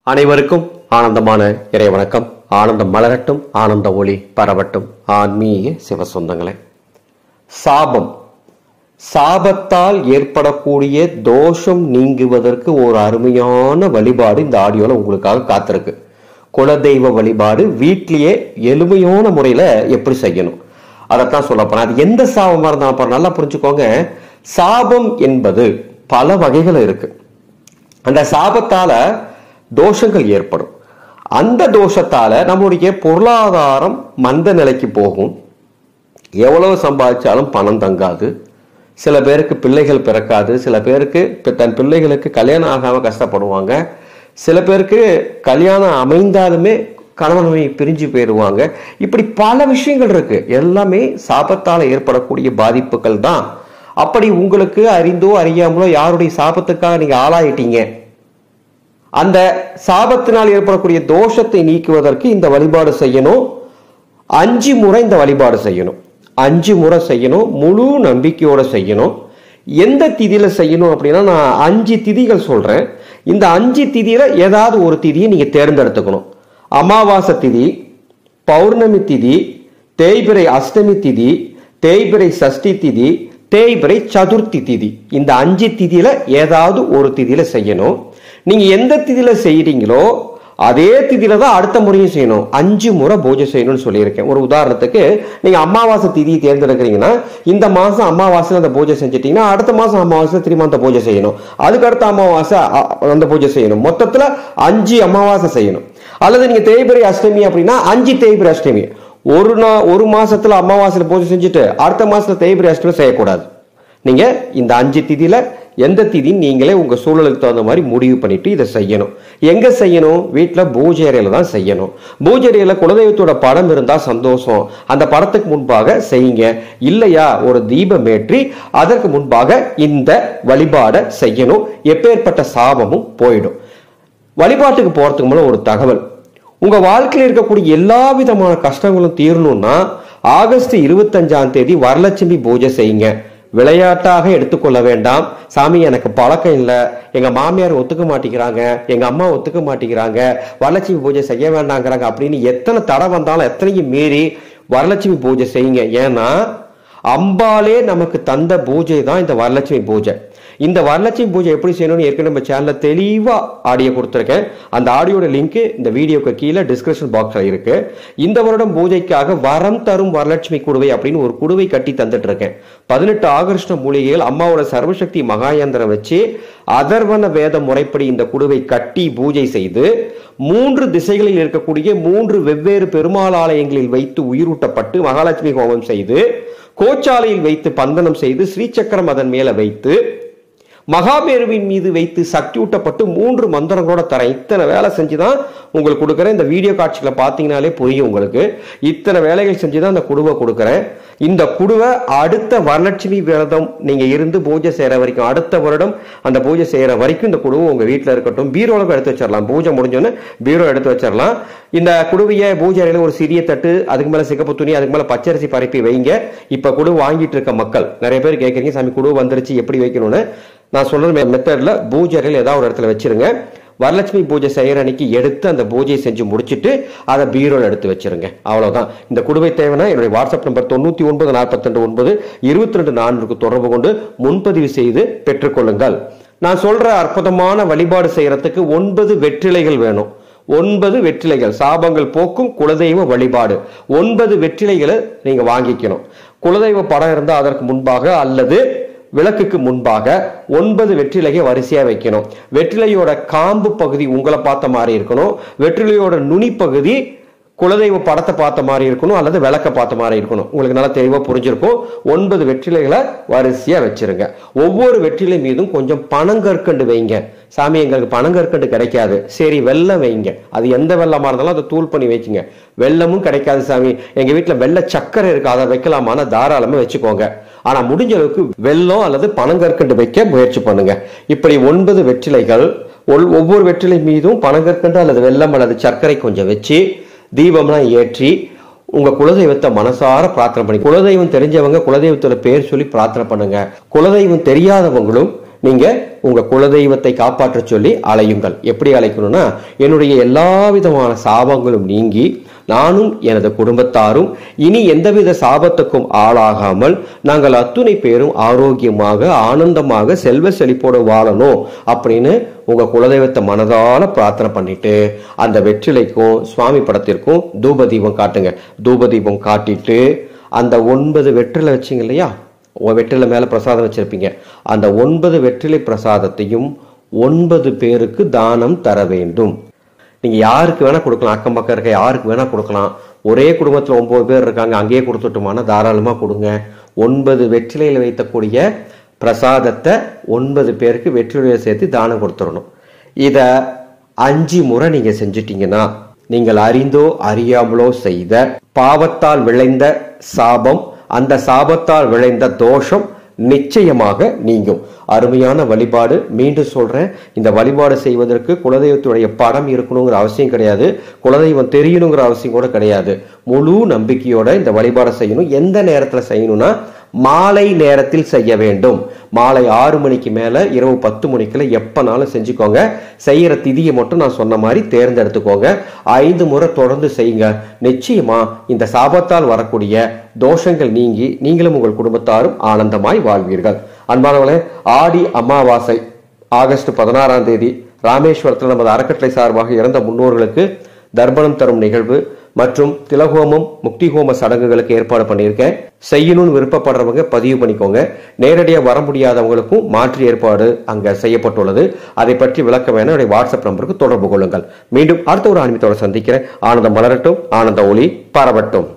அனைவருக்கும் ஆனந்தமான இறை வணக்கம் ஆனந்தம் மலரட்டும் ஆனந்த ஒளி பரவட்டும் ஆன்மீக சிவ சொந்தங்களே சாபம் சாபத்தால் ஏற்படக்கூடிய தோஷம் நீங்குவதற்கு ஒரு அருமையான வழிபாடு இந்த ஆடியோல உங்களுக்காக காத்திருக்கு குலதெய்வ வழிபாடு வீட்லயே எளிமையான முறையில எப்படி செய்யணும் அதைத்தான் சொல்ல போறேன் அது எந்த சாபமா இருந்தாலும் பாருங்க, நல்லா புரிஞ்சுக்கோங்க சாபம் என்பது பல வகைகள் இருக்கு அந்த சாபத்தால தோஷங்கள் ஏற்படும் அந்த தோஷத்தால நம்முடைய பொருளாதாரம் மந்த நிலைக்கு போகும் எவ்வளவு சம்பாதிச்சாலும் பணம் தங்காது சில பேருக்கு பிள்ளைகள் பிறக்காது சில பேருக்கு பி- தன் பிள்ளைகளுக்கு கல்யாணம் ஆகாம கஷ்டப்படுவாங்க சில பேருக்கு கல்யாணம் அமைந்தாலுமே கணவன் மனைவி பிரிஞ்சு போயிடுவாங்க இப்படி பல விஷயங்கள் இருக்கு எல்லாமே சாபத்தால ஏற்படக்கூடிய பாதிப்புகள் தான் அப்படி உங்களுக்கு அறிந்தோ அறியாமலோ யாருடைய சாபத்துக்காக நீங்க ஆளாயிட்டீங்க அந்த சாபத்தினால் ஏற்படக்கூடிய தோஷத்தை நீக்குவதற்கு இந்த வழிபாடு செய்யணும் அஞ்சு முறை இந்த வழிபாடு செய்யணும் அஞ்சு முறை செய்யணும் முழு நம்பிக்கையோட செய்யணும் எந்த திதியில செய்யணும் அப்படின்னா நான் அஞ்சு திதிகள் சொல்றேன் இந்த அஞ்சு திதியில ஏதாவது ஒரு திதியை நீங்க தேர்ந்தெடுத்துக்கணும் அமாவாசை திதி பௌர்ணமி திதி தேய்பிறை அஷ்டமி திதி தேய்பிறை சஷ்டி திதி தேய்பிறை சதுர்த்தி திதி இந்த அஞ்சு திதியில ஏதாவது ஒரு திதியில செய்யணும் நீங்க எந்த திதியில செய்யறீங்களோ அதே திதியில தான் அடுத்த முறையும் செய்யணும் அஞ்சு முறை பூஜை செய்யணும்னு சொல்லியிருக்கேன் ஒரு உதாரணத்துக்கு நீங்க அமாவாசை திதியை தேர்ந்தெடுக்கிறீங்கன்னா இந்த மாசம் அமாவாசையில் அந்த பூஜை செஞ்சுட்டீங்கன்னா அடுத்த மாசம் அமாவாசை திரும்ப அந்த பூஜை செய்யணும் அதுக்கு அடுத்த அமாவாசை அ- அந்த பூஜை செய்யணும் மொத்தத்துல அஞ்சு அமாவாசை செய்யணும் அல்லது நீங்க தேய்பிரை அஷ்டமி அப்படின்னா அஞ்சு தேய்பிரை அஷ்டமி ஒரு நா ஒரு மாசத்துல அமாவாசையில பூஜை செஞ்சுட்டு அடுத்த மாசத்துல தேய்பிரை அஷ்டமி செய்யக்கூடாது நீங்க இந்த அஞ்சு திதியில எந்த திதி நீங்களே உங்க சூழலுக்கு தகுந்த மாதிரி முடிவு பண்ணிட்டு இதை செய்யணும் எங்க செய்யணும் வீட்டுல பூஜை அறையில தான் செய்யணும் பூஜை அறையில குலதெய்வத்தோட படம் இருந்தா சந்தோஷம் அந்த படத்துக்கு முன்பாக செய்யுங்க இல்லையா ஒரு தீபம் ஏற்றி அதற்கு முன்பாக இந்த வழிபாடை செய்யணும் எப்பேற்பட்ட சாபமும் போயிடும் வழிபாட்டுக்கு போறதுக்கு முன்னாடி ஒரு தகவல் உங்க வாழ்க்கையில் இருக்கக்கூடிய எல்லா விதமான கஷ்டங்களும் தீரணும்னா ஆகஸ்ட் இருபத்தஞ்சாம் தேதி வரலட்சுமி பூஜை செய்யுங்க விளையாட்டாக எடுத்துக்கொள்ள வேண்டாம் சாமி எனக்கு பழக்கம் இல்லை எங்க மாமியார் ஒத்துக்க மாட்டேங்கிறாங்க எங்க அம்மா ஒத்துக்க மாட்டேங்கிறாங்க வரலட்சுமி பூஜை செய்ய வேண்டாங்கிறாங்க அப்படின்னு எத்தனை தடை வந்தாலும் எத்தனையும் மீறி வரலட்சுமி பூஜை செய்யுங்க ஏன்னா அம்பாலே நமக்கு தந்த பூஜை தான் இந்த வரலட்சுமி பூஜை இந்த வரலட்சுமி பூஜை எப்படி செய்யணும்னு ஏற்கனவே நம்ம சேனல்ல தெளிவா ஆடியோ கொடுத்துருக்கேன் அந்த ஆடியோட லிங்க் இந்த வீடியோக்கு கீழே டிஸ்கிரிப்ஷன் பாக்ஸ்ல இருக்கு இந்த வருடம் பூஜைக்காக வரம் தரும் வரலட்சுமி குடுவை அப்படின்னு ஒரு குடுவை கட்டி தந்துட்டு இருக்கேன் பதினெட்டு ஆகர்ஷ்ண மூலிகைகள் அம்மாவோட சர்வசக்தி மகாயந்திரம் வச்சு அதர்வன வேத முறைப்படி இந்த குடுவை கட்டி பூஜை செய்து மூன்று திசைகளில் இருக்கக்கூடிய மூன்று வெவ்வேறு பெருமாள் ஆலயங்களில் வைத்து உயிரூட்டப்பட்டு மகாலட்சுமி ஹோமம் செய்து கோச்சாலையில் வைத்து பந்தனம் செய்து ஸ்ரீசக்கரம் அதன் மேல வைத்து மகாபேருவின் மீது வைத்து சக்தியூட்டப்பட்டு மூன்று மந்திரங்களோட தரேன் இத்தனை வேலை செஞ்சுதான் உங்களுக்கு கொடுக்குறேன் இந்த வீடியோ காட்சிகளை பார்த்தீங்கனாலே புரியும் உங்களுக்கு இத்தனை வேலைகள் செஞ்சுதான் அந்த குடுவை கொடுக்குறேன் இந்த குடுவை அடுத்த வரலட்சுமி விரதம் நீங்க இருந்து பூஜை செய்யற வரைக்கும் அடுத்த வருடம் அந்த பூஜை செய்யற வரைக்கும் இந்த குடுவை உங்க வீட்டில் இருக்கட்டும் பீரோல எடுத்து வச்சிடலாம் பூஜை முடிஞ்சோன்னு பீரோ எடுத்து வச்சிடலாம் இந்த குடுவையை பூஜை அறையில ஒரு சிறிய தட்டு அதுக்கு மேல சிகப்பு துணி அதுக்கு மேல பச்சரிசி பரப்பி வைங்க இப்ப குடு வாங்கிட்டு இருக்க மக்கள் நிறைய பேர் கேட்குறீங்க சாமி குடு வந்துருச்சு எப்படி வைக்கணும்னு நான் சொல்ற மெத்தட்ல பூஜை அறையில் ஏதாவது ஒரு இடத்துல வச்சிருங்க வரலட்சுமி பூஜை செய்யற அன்னைக்கு எடுத்து அந்த பூஜையை செஞ்சு முடிச்சிட்டு அதை பீரோல எடுத்து வச்சிருங்க அவ்வளவுதான் இந்த குடுவை தேவைன்னா என்னுடைய வாட்ஸ்அப் நம்பர் தொண்ணூத்தி ஒன்பது நாற்பத்தி ரெண்டு ஒன்பது இருபத்தி ரெண்டு நான்குக்கு தொடர்பு கொண்டு முன்பதிவு செய்து பெற்றுக்கொள்ளுங்கள் நான் சொல்ற அற்புதமான வழிபாடு செய்யறதுக்கு ஒன்பது வெற்றிலைகள் வேணும் ஒன்பது வெற்றிலைகள் சாபங்கள் போக்கும் குலதெய்வ வழிபாடு ஒன்பது வெற்றிலைகளை நீங்க வாங்கிக்கணும் குலதெய்வ படம் இருந்தால் அதற்கு முன்பாக அல்லது விளக்குக்கு முன்பாக ஒன்பது வெற்றிலையை வரிசையா வைக்கணும் வெற்றிலையோட காம்பு பகுதி உங்களை பார்த்த மாதிரி இருக்கணும் வெற்றிலையோட நுனி பகுதி குலதெய்வ படத்தை பார்த்த மாதிரி இருக்கணும் அல்லது விளக்க பார்த்த மாதிரி இருக்கணும் உங்களுக்கு நல்லா தெளிவா புரிஞ்சிருக்கும் ஒன்பது வெற்றிலைகளை வரிசையா வச்சிருங்க ஒவ்வொரு வெற்றிலை மீதும் கொஞ்சம் பனங்கற்கண்டு வைங்க சாமி எங்களுக்கு பனங்கற்கண்டு கிடைக்காது சரி வெல்லம் வைங்க அது எந்த வெள்ளமா இருந்தாலும் அதை தூள் பண்ணி வச்சுங்க வெல்லமும் கிடைக்காது சாமி எங்க வீட்டுல வெள்ளை சக்கரை இருக்கு அதை வைக்கலாமான்னா தாராளமா வச்சுக்கோங்க ஆனா முடிஞ்ச அளவுக்கு வெல்லம் அல்லது பனங்கற்கண்டு வைக்க முயற்சி பண்ணுங்க இப்படி ஒன்பது வெற்றிலைகள் ஒல்- ஒவ்வொரு வெற்றிலை மீதும் பனங்கற்கண்டு அல்லது வெல்லம் அல்லது சர்க்கரை கொஞ்சம் வச்சு தீபம்லாம் ஏற்றி உங்க குலதெய்வத்தை மனசார பிரார்த்தனை பண்ணி குலதெய்வம் தெரிஞ்சவங்க குலதெய்வத்தோட பேர் சொல்லி பிரார்த்தனை பண்ணுங்க குலதெய்வம் தெரியாதவங்களும் நீங்க உங்க குலதெய்வத்தை காப்பாற்ற சொல்லி அலையுங்கள் எப்படி அழைக்கணும்னா என்னுடைய எல்லா விதமான சாபங்களும் நீங்கி நானும் எனது குடும்பத்தாரும் இனி எந்தவித சாபத்துக்கும் ஆளாகாமல் நாங்கள் அத்துணை பேரும் ஆரோக்கியமாக ஆனந்தமாக செல்வ செழிப்போடு வாழணும் அப்படின்னு உங்க குலதெய்வத்தை மனதால பிரார்த்தனை பண்ணிட்டு அந்த வெற்றிலைக்கும் சுவாமி படத்திற்கும் தூப தீபம் காட்டுங்க தூப தீபம் காட்டிட்டு அந்த ஒன்பது வெற்றிலை வச்சிங்க இல்லையா உங்க வெற்றிலை மேல பிரசாதம் வச்சிருப்பீங்க அந்த ஒன்பது வெற்றிலை பிரசாதத்தையும் ஒன்பது பேருக்கு தானம் தர வேண்டும் நீங்க யாருக்கு வேணா கொடுக்கலாம் அக்கம் பக்கம் இருக்க யாருக்கு வேணா கொடுக்கலாம் ஒரே குடும்பத்துல ஒன்பது பேர் இருக்காங்க அங்கேயே கொடுத்துட்டோமானா தாராளமா கொடுங்க ஒன்பது வெற்றிலையில் வைத்தக்கூடிய பிரசாதத்தை ஒன்பது பேருக்கு வெற்றிலையை சேர்த்து தானம் கொடுத்துடணும் இத அஞ்சு முறை நீங்க செஞ்சிட்டீங்கன்னா நீங்கள் அறிந்தோ அறியாமலோ செய்த பாவத்தால் விளைந்த சாபம் அந்த சாபத்தால் விளைந்த தோஷம் நிச்சயமாக நீங்கும் அருமையான வழிபாடு மீண்டும் சொல்றேன் இந்த வழிபாடு செய்வதற்கு குலதெய்வத்துடைய படம் இருக்கணுங்கிற அவசியம் கிடையாது குலதெய்வம் தெரியணுங்கிற அவசியம் கூட கிடையாது முழு நம்பிக்கையோட இந்த வழிபாடை செய்யணும் எந்த நேரத்துல செய்யணும்னா மாலை நேரத்தில் செய்ய வேண்டும் மாலை ஆறு மணிக்கு மேல இரவு பத்து மணிக்குள்ள எப்பனாலும் செஞ்சுக்கோங்க செய்யற திதியை மட்டும் நான் சொன்ன மாதிரி தேர்ந்தெடுத்துக்கோங்க ஐந்து முறை தொடர்ந்து செய்யுங்க நிச்சயமா இந்த சாபத்தால் வரக்கூடிய தோஷங்கள் நீங்கி நீங்களும் உங்கள் குடும்பத்தாரும் ஆனந்தமாய் வாழ்வீர்கள் அன்பானவர்களே ஆடி அமாவாசை ஆகஸ்ட் பதினாறாம் தேதி ராமேஸ்வரத்தில் நமது அறக்கட்டளை சார்பாக இறந்த முன்னோர்களுக்கு தர்ப்பணம் தரும் நிகழ்வு மற்றும் திலகோமம் முக்தி ஹோம சடங்குகளுக்கு ஏற்பாடு பண்ணியிருக்கேன் செய்யணும்னு விருப்பப்படுறவங்க பதிவு பண்ணிக்கோங்க நேரடியாக வர முடியாதவங்களுக்கும் மாற்று ஏற்பாடு அங்க செய்யப்பட்டுள்ளது அதை பற்றி விளக்க வேணும் என்னுடைய வாட்ஸ்அப் நம்பருக்கு தொடர்பு கொள்ளுங்கள் மீண்டும் அடுத்த ஒரு ஆன்மீகத்தோட சந்திக்கிறேன் ஆனந்தம் மலரட்டும் ஆனந்த ஒளி பரவட்டும்